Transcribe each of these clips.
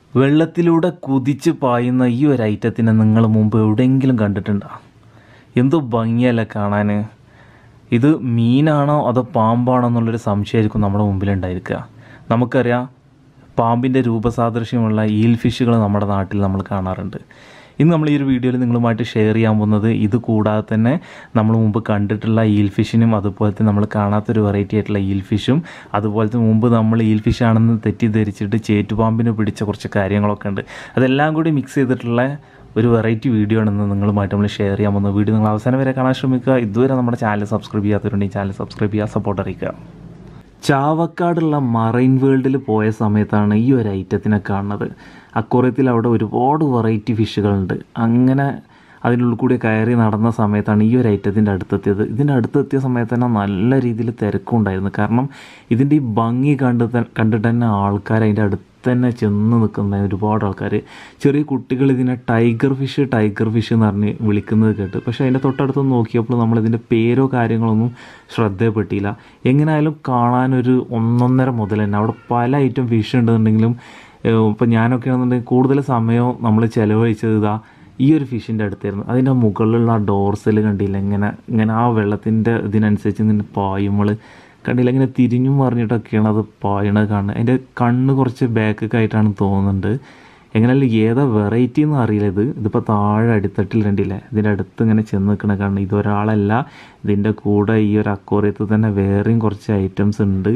വെള്ളത്തിലൂടെ കുതിച്ച് പായുന്ന ഈ ഒരു ഐറ്റത്തിനെ നിങ്ങൾ മുമ്പ് എവിടെയെങ്കിലും കണ്ടിട്ടുണ്ടോ എന്തോ ഭംഗിയല്ല കാണാൻ ഇത് മീനാണോ അതോ പാമ്പാണോ എന്നുള്ളൊരു സംശയമായിരിക്കും നമ്മുടെ മുമ്പിലുണ്ടായിരിക്കുക നമുക്കറിയാം പാമ്പിൻ്റെ രൂപസാദൃശ്യമുള്ള ഈൽ ഫിഷുകൾ നമ്മുടെ നാട്ടിൽ നമ്മൾ കാണാറുണ്ട് ഇന്ന് നമ്മൾ ഈ ഒരു വീഡിയോയിൽ നിങ്ങളുമായിട്ട് ഷെയർ ചെയ്യാൻ പോകുന്നത് ഇത് കൂടാതെ തന്നെ നമ്മൾ മുമ്പ് കണ്ടിട്ടുള്ള ഈൽ ഫിഷിനും അതുപോലെ തന്നെ നമ്മൾ കാണാത്തൊരു വെറൈറ്റി ആയിട്ടുള്ള ഈൽ ഫിഷും അതുപോലെ തന്നെ മുമ്പ് നമ്മൾ ഈൽ ഫിഷ് ആണെന്ന് തെറ്റിദ്ധരിച്ചിട്ട് ചേറ്റുപാമ്പിന് പിടിച്ച കുറച്ച് കാര്യങ്ങളൊക്കെ ഉണ്ട് അതെല്ലാം കൂടി മിക്സ് ചെയ്തിട്ടുള്ള ഒരു വെറൈറ്റി വീഡിയോ ആണെന്ന് നിങ്ങളുമായിട്ട് നമ്മൾ ഷെയർ ചെയ്യാൻ പോകുന്ന വീഡിയോ നിങ്ങൾ അവസാനം വരെ കാണാൻ ശ്രമിക്കുക ഇതുവരെ നമ്മുടെ ചാനൽ സബ്സ്ക്രൈബ് ചെയ്യാത്തവരുണ്ടെങ്കിൽ ചാനൽ സബ്സ്ക്രൈബ് ചെയ്യുക സപ്പോർട്ട് അറിയിക്കുക ചാവക്കാടുള്ള മറൈൻ വേൾഡിൽ പോയ സമയത്താണ് ഈ ഒരു ഐറ്റത്തിനെ കാണുന്നത് അക്വറിയത്തിൽ അവിടെ ഒരുപാട് വെറൈറ്റി ഫിഷുകളുണ്ട് അങ്ങനെ അതിനുള്ളിൽ കൂടി കയറി നടന്ന സമയത്താണ് ഈ ഒരു ഐറ്റത്തിൻ്റെ അടുത്തെത്തിയത് ഇതിൻ്റെ അടുത്തെത്തിയ സമയത്ത് തന്നെ നല്ല രീതിയിൽ തിരക്കുണ്ടായിരുന്നു കാരണം ഇതിൻ്റെ ഈ ഭംഗി കണ്ട് ത- കണ്ടിട്ട് തന്നെ ആൾക്കാർ അതിൻ്റെ അടുത്ത് തന്നെ ചെന്ന് നിൽക്കുന്ന ഒരുപാട് ആൾക്കാർ ചെറിയ കുട്ടികൾ ഇതിനെ ടൈഗർ ഫിഷ് ടൈഗർ ഫിഷ് എന്ന് പറഞ്ഞ് വിളിക്കുന്നത് കേട്ട് പക്ഷേ അതിൻ്റെ തൊട്ടടുത്ത് നോക്കിയപ്പോൾ നമ്മൾ ഇതിൻ്റെ പേരോ കാര്യങ്ങളൊന്നും ശ്രദ്ധയപ്പെട്ടില്ല എങ്ങനെയായാലും കാണാനൊരു ഒന്നൊന്നര മുതൽ തന്നെ അവിടെ പല ഐറ്റം ഫിഷ് ഉണ്ടെന്നുണ്ടെങ്കിലും ഇപ്പം ഞാനൊക്കെ ആണെന്നുണ്ടെങ്കിൽ കൂടുതൽ സമയവും നമ്മൾ ചിലവഴിച്ചത് ഇതാ ഈ ഒരു ഫിഷിൻ്റെ അടുത്തായിരുന്നു അതിൻ്റെ മുകളിലുള്ള ആ ഡോർസൽ കണ്ടില്ല ഇങ്ങനെ ഇങ്ങനെ ആ വെള്ളത്തിൻ്റെ ഇതിനനുസരിച്ച് ഇങ്ങനെ പായുമ്പോൾ കണ്ടില്ല ഇങ്ങനെ തിരിഞ്ഞും മറിഞ്ഞിട്ടൊക്കെയാണ് അത് പായണത് കാണുന്നത് അതിൻ്റെ കണ്ണ് കുറച്ച് ബാക്കൊക്കെ ആയിട്ടാണ് തോന്നുന്നുണ്ട് എങ്ങനെയല്ല ഏതാ വെറൈറ്റി എന്ന് അറിയില്ല ഇത് ഇതിപ്പോൾ താഴെ അടിത്തട്ടിൽ കണ്ടില്ലേ ഇതിൻ്റെ അടുത്ത് ഇങ്ങനെ ചെന്ന് നിൽക്കണ കാണുന്നത് ഇതൊരാളല്ല ഇതിൻ്റെ കൂടെ ഈ ഒരു അക്വറിയത്തിൽ തന്നെ വേറെയും കുറച്ച് ഐറ്റംസ് ഉണ്ട്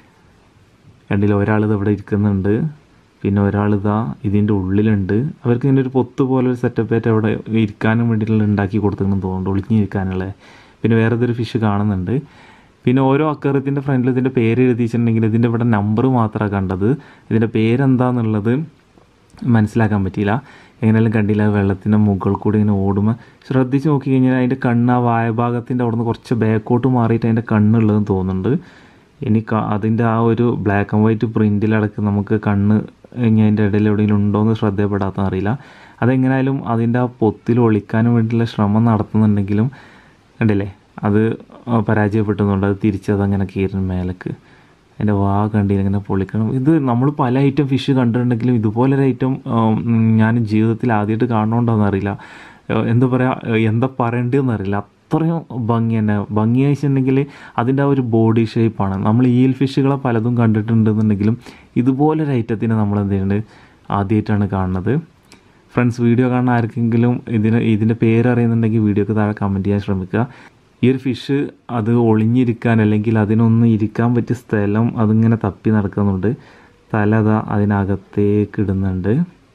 കണ്ടില്ല ഒരാളിത് ഇവിടെ ഇരിക്കുന്നുണ്ട് പിന്നെ ഒരാളിതാ ഇതിൻ്റെ ഉള്ളിലുണ്ട് അവർക്ക് ഇങ്ങനെ ഒരു പൊത്ത് പോലെ ഒരു സെറ്റപ്പ് ആയിട്ട് അവിടെ ഇരിക്കാനും വേണ്ടിയിട്ടുള്ള ഉണ്ടാക്കി കൊടുത്തിട്ടുണ്ടെന്ന് തോന്നുന്നുണ്ട് ഒളിഞ്ഞിരിക്കാനുള്ള പിന്നെ വേറെ ഇതൊരു ഫിഷ് കാണുന്നുണ്ട് പിന്നെ ഓരോ അക്കറത്തിൻ്റെ ഫ്രണ്ടിൽ ഇതിൻ്റെ പേര് എഴുതിയിട്ടുണ്ടെങ്കിൽ ഇതിൻ്റെ ഇവിടെ നമ്പർ മാത്രമാണ് കണ്ടത് ഇതിൻ്റെ പേരെന്താന്നുള്ളത് മനസ്സിലാക്കാൻ പറ്റിയില്ല എങ്ങനെയാലും കണ്ടില്ല വെള്ളത്തിൻ്റെ മുകളിൽ കൂടി ഇങ്ങനെ ഓടുമ്പോൾ ശ്രദ്ധിച്ച് നോക്കി കഴിഞ്ഞാൽ അതിൻ്റെ കണ്ണ് ആ വായഭാഗത്തിൻ്റെ അവിടെ നിന്ന് കുറച്ച് ബാക്കോട്ട് മാറിയിട്ട് അതിൻ്റെ കണ്ണുള്ളതെന്ന് തോന്നുന്നുണ്ട് ഇനി ക- അതിൻ്റെ ആ ഒരു ബ്ലാക്ക് ആൻഡ് വൈറ്റ് പ്രിൻറ്റിലടക്കം നമുക്ക് കണ്ണ് ഇനി അതിൻ്റെ ഇടയിൽ എവിടെയെങ്കിലും ഉണ്ടോയെന്ന് ശ്രദ്ധയപ്പെടാത്ത അറിയില്ല അതെങ്ങനെയായാലും അതിൻ്റെ ആ പൊത്തിൽ ഒളിക്കാനും വേണ്ടിയുള്ള ശ്രമം നടത്തുന്നുണ്ടെങ്കിലും കണ്ടില്ലേ അത് പരാജയപ്പെട്ടുന്നുണ്ട് അത് തിരിച്ചത് അങ്ങനെ കീറിന് മേലേക്ക് അതിൻ്റെ വാ കണ്ടില്ല ഇങ്ങനെ പൊളിക്കണം ഇത് നമ്മൾ പല ഐറ്റം ഫിഷ് കണ്ടിട്ടുണ്ടെങ്കിലും ഇതുപോലൊരു ഐറ്റം ഞാൻ ജീവിതത്തിൽ ആദ്യമായിട്ട് കാണണമെന്നോന്ന് അറിയില്ല ഏഹ് എന്താ പറയുക എന്താ പറയേണ്ടതെന്ന് അറിയില്ല അത്രയും ഭംഗി തന്നെ ഭംഗി വെച്ചിട്ടുണ്ടെങ്കിൽ അതിൻ്റെ ആ ഒരു ബോഡി ഷേപ്പാണ് നമ്മൾ ഈൽ ഫിഷുകളെ പലതും കണ്ടിട്ടുണ്ടെന്നുണ്ടെങ്കിലും ഇതുപോലൊരു ഐറ്റത്തിനെ നമ്മൾ എന്ത് ചെയ്യുന്നുണ്ട് ആദ്യമായിട്ടാണ് കാണുന്നത് ഫ്രണ്ട്സ് വീഡിയോ കാണുന്ന ആർക്കെങ്കിലും ഇതിന് ഇതിൻ്റെ പേര് അറിയുന്നുണ്ടെങ്കിൽ വീഡിയോക്ക് താഴെ കമൻറ്റ് ചെയ്യാൻ ശ്രമിക്കുക ഈ ഒരു ഫിഷ് അത് ഒളിഞ്ഞിരിക്കാൻ അല്ലെങ്കിൽ അതിനൊന്ന് ഇരിക്കാൻ പറ്റിയ സ്ഥലം അതിങ്ങനെ തപ്പി നടക്കുന്നുണ്ട് തല അതാ അതിനകത്തേക്ക് ഇടുന്നുണ്ട്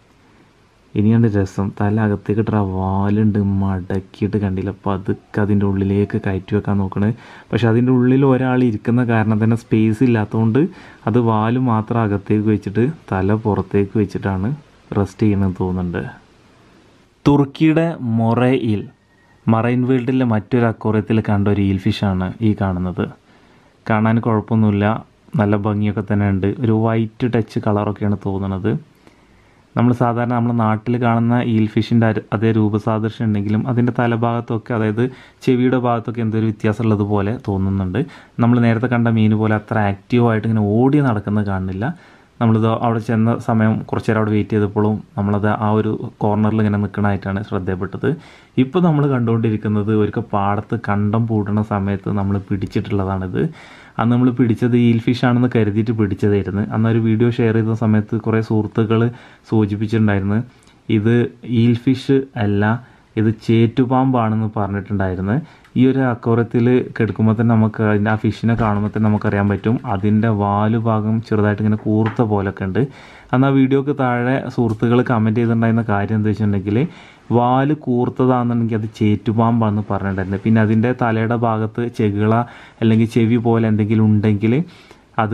ഇനിയാണ് രസം തല അകത്തേക്ക് ഇട്ട വാലുണ്ട് മടക്കിയിട്ട് കണ്ടില്ല പതുക്കെ അതിൻ്റെ ഉള്ളിലേക്ക് കയറ്റി വെക്കാൻ നോക്കണേ പക്ഷെ അതിൻ്റെ ഉള്ളിൽ ഒരാൾ ഇരിക്കുന്ന കാരണം തന്നെ സ്പേസ് ഇല്ലാത്തതുകൊണ്ട് അത് വാല് മാത്രം അകത്തേക്ക് വെച്ചിട്ട് തല പുറത്തേക്ക് വെച്ചിട്ടാണ് റെസ്റ്റ് ചെയ്യണമെന്ന് തോന്നുന്നുണ്ട് തുർക്കിയുടെ മൊറയിൽ മറൈൻ വേൾഡിലെ മറ്റൊരു അക്വറിയത്തിൽ കണ്ട ഒരു ഈൽ ഫിഷാണ് ഈ കാണുന്നത് കാണാൻ കുഴപ്പമൊന്നുമില്ല നല്ല ഭംഗിയൊക്കെ തന്നെ ഉണ്ട് ഒരു വൈറ്റ് ടച്ച് കളറൊക്കെയാണ് തോന്നുന്നത് നമ്മൾ സാധാരണ നമ്മുടെ നാട്ടിൽ കാണുന്ന ഈൽ ഫിഷിൻ്റെ അതേ രൂപസാദൃശ്യം ഉണ്ടെങ്കിലും അതിൻ്റെ തലഭാഗത്തൊക്കെ അതായത് ചെവിയുടെ ഭാഗത്തൊക്കെ എന്തൊരു വ്യത്യാസമുള്ളത് പോലെ തോന്നുന്നുണ്ട് നമ്മൾ നേരത്തെ കണ്ട മീൻ പോലെ അത്ര ആക്റ്റീവായിട്ട് ഇങ്ങനെ ഓടി നടക്കുന്നത് കാണുന്നില്ല നമ്മളിത് അവിടെ ചെന്ന സമയം കുറച്ച് നേരം അവിടെ വെയിറ്റ് ചെയ്തപ്പോഴും നമ്മളത് ആ ഒരു കോർണറിൽ ഇങ്ങനെ നിൽക്കണമായിട്ടാണ് ശ്രദ്ധയപ്പെട്ടത് ഇപ്പോൾ നമ്മൾ കണ്ടുകൊണ്ടിരിക്കുന്നത് ഒരിക്കൽ പാടത്ത് കണ്ടം പൂട്ടുന്ന സമയത്ത് നമ്മൾ പിടിച്ചിട്ടുള്ളതാണിത് അന്ന് നമ്മൾ പിടിച്ചത് ഈൽ ഫിഷ് ആണെന്ന് കരുതിയിട്ട് പിടിച്ചതായിരുന്നു അന്ന് ഒരു വീഡിയോ ഷെയർ ചെയ്ത സമയത്ത് കുറേ സുഹൃത്തുക്കൾ സൂചിപ്പിച്ചിട്ടുണ്ടായിരുന്നു ഇത് ഈൽ ഫിഷ് അല്ല ഇത് ചേറ്റുപാമ്പാണെന്ന് പറഞ്ഞിട്ടുണ്ടായിരുന്നു ഈ ഒരു അക്വറത്തിൽ കിടക്കുമ്പോൾ തന്നെ നമുക്ക് അതിൻ്റെ ആ ഫിഷിനെ കാണുമ്പോൾ തന്നെ നമുക്കറിയാൻ പറ്റും അതിൻ്റെ വാല് ഭാഗം ചെറുതായിട്ട് ഇങ്ങനെ കൂർത്ത പോലൊക്കെ ഉണ്ട് അന്ന് ആ വീഡിയോക്ക് താഴെ സുഹൃത്തുക്കൾ കമൻറ്റ് ചെയ്തിട്ടുണ്ടായിരുന്ന കാര്യം എന്താ വെച്ചിട്ടുണ്ടെങ്കിൽ വാല് കൂർത്തതാണെന്നുണ്ടെങ്കിൽ അത് ചേറ്റുപാമ്പാണെന്ന് പറഞ്ഞിട്ടുണ്ടായിരുന്നു പിന്നെ അതിൻ്റെ തലയുടെ ഭാഗത്ത് ചെകിള അല്ലെങ്കിൽ ചെവി പോലെ എന്തെങ്കിലും ഉണ്ടെങ്കിൽ അത്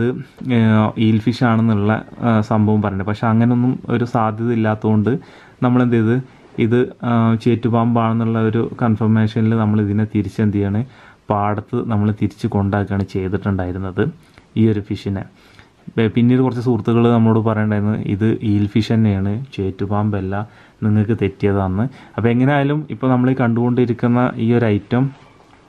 ഈൽ ഫിഷ് ആണെന്നുള്ള ആ, സംഭവം പറഞ്ഞിട്ടുണ്ട് പക്ഷെ അങ്ങനൊന്നും ഒരു സാധ്യത ഇല്ലാത്തതുകൊണ്ട് നമ്മൾ എന്ത് ചെയ്ത് ഇത് ആ, ചേറ്റുപാമ്പാണെന്നുള്ള ഒരു കൺഫർമേഷനിൽ നമ്മൾ ഇതിനെ തിരിച്ചെന്ത് ചെയ്യാണ് പാടത്ത് നമ്മൾ തിരിച്ച് കൊണ്ടാക്കുകയാണ് ചെയ്തിട്ടുണ്ടായിരുന്നത് ഈ ഒരു ഫിഷിനെ പെ- പിന്നീട് കുറച്ച് സുഹൃത്തുക്കൾ നമ്മളോട് പറയണ്ടായിരുന്നു ഇത് ഈൽ ഫിഷ് തന്നെയാണ് ചേറ്റുപാമ്പല്ല നിങ്ങൾക്ക് തെറ്റിയതാണെന്ന് അപ്പോൾ എങ്ങനെയായാലും ഇപ്പോൾ നമ്മൾ ഈ കണ്ടുകൊണ്ടിരിക്കുന്ന ഈ ഒരു ഐറ്റം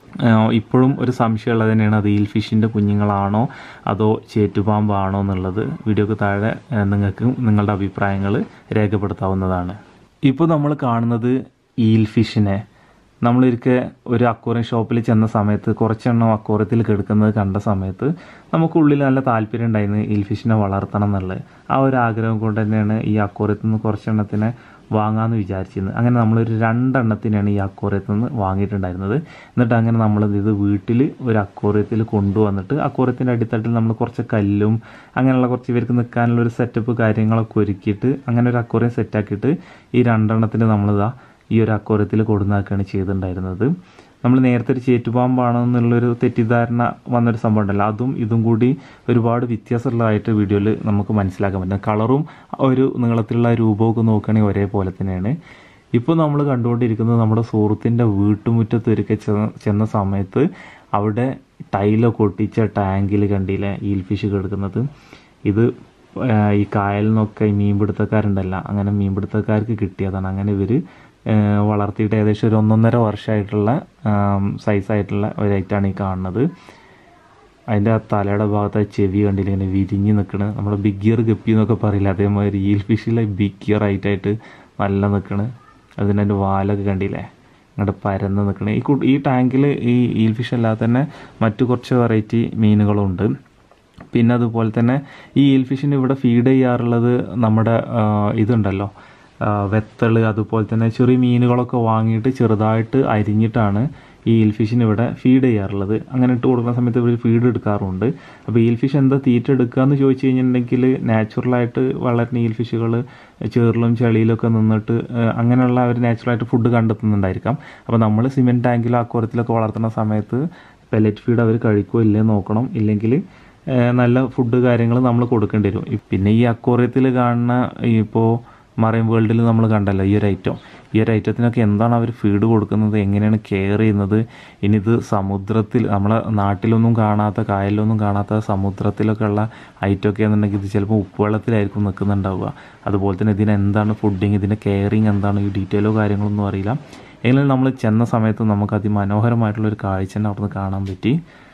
ആഹ് ഇപ്പോഴും ഒരു സംശയമുള്ളത് തന്നെയാണ് അത് ഈൽ ഫിഷിൻ്റെ കുഞ്ഞുങ്ങളാണോ അതോ ചേറ്റുപാമ്പാണോ എന്നുള്ളത് വീഡിയോക്ക് താഴെ ആഹ് നിങ്ങൾക്ക് നിങ്ങളുടെ അഭിപ്രായങ്ങൾ രേഖപ്പെടുത്താവുന്നതാണ് ഇപ്പോൾ നമ്മൾ കാണുന്നത് ഈൽ ഫിഷിനെ നമ്മളൊരിക്കൽ ഒരു അക്വറിയം ഷോപ്പിൽ ചെന്ന സമയത്ത് കുറച്ചെണ്ണം അക്വറിയത്തിൽ കിടക്കുന്നത് കണ്ട സമയത്ത് നമുക്കുള്ളിൽ നല്ല താല്പര്യം ഉണ്ടായിരുന്നു ഈൽ ഫിഷിനെ വളർത്തണം എന്നുള്ളത് ആ ഒരു ആഗ്രഹം കൊണ്ട് തന്നെയാണ് ഈ അക്വറിയത്തിൽ നിന്ന് കുറച്ചെണ്ണത്തിനെ വാങ്ങാമെന്ന് വിചാരിച്ചിരുന്നത് അങ്ങനെ നമ്മളൊരു രണ്ടെണ്ണത്തിനാണ് ഈ അക്വറിയത്തിൽ നിന്ന് വാങ്ങിയിട്ടുണ്ടായിരുന്നത് എന്നിട്ട് അങ്ങനെ നമ്മൾ ഇത് വീട്ടിൽ ഒരു അക്വറിയത്തിൽ കൊണ്ടുവന്നിട്ട് അക്വറിയത്തിൻ്റെ അടിത്തട്ടിൽ നമ്മൾ കുറച്ച് കല്ലും അങ്ങനെയുള്ള കുറച്ച് ഇവർക്ക് നിൽക്കാനുള്ള ഒരു സെറ്റപ്പ് കാര്യങ്ങളൊക്കെ ഒരുക്കിയിട്ട് അങ്ങനെ ഒരു അക്വറിയം സെറ്റാക്കിയിട്ട് ഈ രണ്ടെണ്ണത്തിന് നമ്മളിതാ ഈ ഒരു അക്വറിയത്തിൽ കൊടുന്നാക്കുകയാണ് ചെയ്തിട്ടുണ്ടായിരുന്നത് നമ്മൾ നേരത്തെ ഒരു ചേറ്റുപാമ്പാണോ എന്നുള്ളൊരു തെറ്റിദ്ധാരണ വന്നൊരു സംഭവം ഉണ്ടല്ലോ അതും ഇതും കൂടി ഒരുപാട് വ്യത്യാസമുള്ളതായിട്ട് വീഡിയോയിൽ നമുക്ക് മനസ്സിലാക്കാൻ പറ്റും കളറും ഒരു നീളത്തിലുള്ള രൂപമൊക്കെ നോക്കുകയാണെങ്കിൽ ഒരേപോലെ തന്നെയാണ് ഇപ്പോൾ നമ്മൾ കണ്ടുകൊണ്ടിരിക്കുന്നത് നമ്മുടെ സുഹൃത്തിൻ്റെ വീട്ടുമുറ്റത്ത് ഒരുക്കെ ചെന്ന ചെന്ന സമയത്ത് അവിടെ ടൈലൊക്കെ ഒട്ടിച്ച ടാങ്കിൽ കണ്ടില്ലേ ഈൽ ഫിഷ് കിടക്കുന്നത് ഇത് ആ, ഈ കായലിൽ നിന്നൊക്കെ ഈ മീൻപിടുത്തക്കാരുണ്ടല്ല അങ്ങനെ മീൻപിടുത്തക്കാർക്ക് കിട്ടിയതാണ് അങ്ങനെ ഇവർ വളർത്തിയിട്ട് ഏകദേശം ഒരു ഒന്നൊന്നര വർഷമായിട്ടുള്ള സൈസായിട്ടുള്ള ഒരു ഐറ്റാണ് ഈ കാണുന്നത് അതിൻ്റെ ആ തലയുടെ ഭാഗത്ത് ആ ചെവി കണ്ടില്ല ഇങ്ങനെ വിരിഞ്ഞ് നിൽക്കണ് നമ്മുടെ ബിഗ് ഇയർ ഗപ്പി എന്നൊക്കെ പറയില്ല അതേമാതിരി ഈൽ ഫിഷിലെ ബിഗ് ഇയർ ആയിട്ടായിട്ട് നല്ല നിൽക്കണ് അതിൻ്റെ അതിൻ്റെ വാലൊക്കെ കണ്ടില്ലേ അങ്ങോട്ട് പരന്ന് നിൽക്കണേ ഈ കു- ഈ ടാങ്കിൽ ഈ ഈൽ ഫിഷ് അല്ലാതെ തന്നെ മറ്റു കുറച്ച് വെറൈറ്റി മീനുകളുണ്ട് പിന്നെ അതുപോലെ തന്നെ ഈ ഈൽ ഫിഷിന് ഇവിടെ ഫീഡ് ചെയ്യാറുള്ളത് നമ്മുടെ ആ, ഇതുണ്ടല്ലോ ആ, വെത്തള് അതുപോലെ തന്നെ ചെറിയ മീനുകളൊക്കെ വാങ്ങിയിട്ട് ചെറുതായിട്ട് അരിഞ്ഞിട്ടാണ് ഈ ഈൽ ഫിഷിന് ഇവിടെ ഫീഡ് ചെയ്യാറുള്ളത് അങ്ങനെ ഇട്ട് കൊടുക്കുന്ന സമയത്ത് ഇവർ ഫീഡ് എടുക്കാറുണ്ട് അപ്പോൾ ഈൽ ഫിഷ് എന്താ തീറ്റ എടുക്കുക എന്ന് ചോദിച്ചു കഴിഞ്ഞിട്ടുണ്ടെങ്കിൽ നാച്ചുറലായിട്ട് വളരുന്ന ഈൽ ഫിഷുകൾ ചേറിലും ചെളിയിലൊക്കെ നിന്നിട്ട് ആ, അങ്ങനെയുള്ള അവർ നാച്ചുറലായിട്ട് ഫുഡ് കണ്ടെത്തുന്നുണ്ടായിരിക്കാം അപ്പോൾ നമ്മൾ സിമെൻറ്റ് ടാങ്കിലോ അക്വറത്തിലൊക്കെ വളർത്തുന്ന സമയത്ത് പെല്ലറ്റ് ഫീഡ് അവർ കഴിക്കുമോ ഇല്ലേ നോക്കണം ഇല്ലെങ്കിൽ ഏഹ് നല്ല ഫുഡ് കാര്യങ്ങൾ നമ്മൾ കൊടുക്കേണ്ടി വരും ഇ- പിന്നെ ഈ അക്വറിയത്തിൽ കാണുന്ന ഇപ്പോൾ മറൈൻ വേൾഡിൽ നമ്മൾ കണ്ടല്ലോ ഈ ഒരു ഐറ്റം ഈ ഒരു ഐറ്റത്തിനൊക്കെ എന്താണ് അവർ ഫീഡ് കൊടുക്കുന്നത് എങ്ങനെയാണ് കെയർ ചെയ്യുന്നത് ഇനി ഇത് സമുദ്രത്തിൽ നമ്മളെ നാട്ടിലൊന്നും കാണാത്ത കായലിലൊന്നും കാണാത്ത സമുദ്രത്തിലൊക്കെ ഉള്ള ഐറ്റമൊക്കെ എന്നുണ്ടെങ്കിൽ ഇത് ചിലപ്പോൾ ഉപ്പുവെള്ളത്തിലായിരിക്കും നിൽക്കുന്നുണ്ടാവുക അതുപോലെ തന്നെ ഇതിന് എന്താണ് ഫുഡിങ് ഇതിൻ്റെ കെയറിങ് എന്താണ് ഈ ഡീറ്റെയിലോ കാര്യങ്ങളൊന്നും അറിയില്ല എങ്കിലും നമ്മൾ ചെന്ന സമയത്ത് നമുക്ക് അതിമനോഹരമായിട്ടുള്ള ഒരു കാഴ്ച തന്നെ അവിടുന്ന് കാണാൻ പറ്റി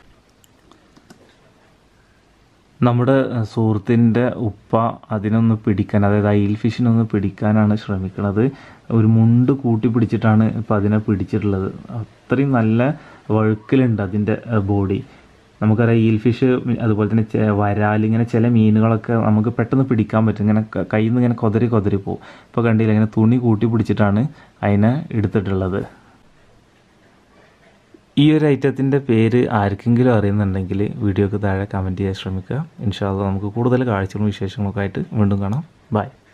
നമ്മുടെ അഹ്, സുഹൃത്തിൻ്റെ ഉപ്പ അതിനൊന്ന് പിടിക്കാൻ അതായത് ഐൽ ഫിഷിനൊന്ന് പിടിക്കാനാണ് ശ്രമിക്കുന്നത് ഒരു മുണ്ട് കൂട്ടി പിടിച്ചിട്ടാണ് ഇപ്പം അതിനെ പിടിച്ചിട്ടുള്ളത് അത്രയും നല്ല വഴുക്കലുണ്ട് അതിൻ്റെ ബോഡി നമുക്കറിയാം ഈൽ ഫിഷ് അതുപോലെ തന്നെ ചെ- വരാൽ ഇങ്ങനെ ചില മീനുകളൊക്കെ നമുക്ക് പെട്ടെന്ന് പിടിക്കാൻ പറ്റും ഇങ്ങനെ ക- കയ്യിൽ നിന്ന് ഇങ്ങനെ കൊതറി കൊതറി പോകും ഇപ്പോൾ കണ്ടില്ല ഇങ്ങനെ തുണി കൂട്ടി പിടിച്ചിട്ടാണ് അതിനെ എടുത്തിട്ടുള്ളത് ഈ ഒരു ഐറ്റത്തിൻ്റെ പേര് ആർക്കെങ്കിലും അറിയുന്നുണ്ടെങ്കിൽ വീഡിയോക്ക് താഴെ കമൻറ്റ് ചെയ്യാൻ ശ്രമിക്കുക ഇൻഷാല്ല നമുക്ക് കൂടുതൽ കാഴ്ചകളും വിശേഷങ്ങളൊക്കെ ആയിട്ട് വീണ്ടും കാണാം ബൈ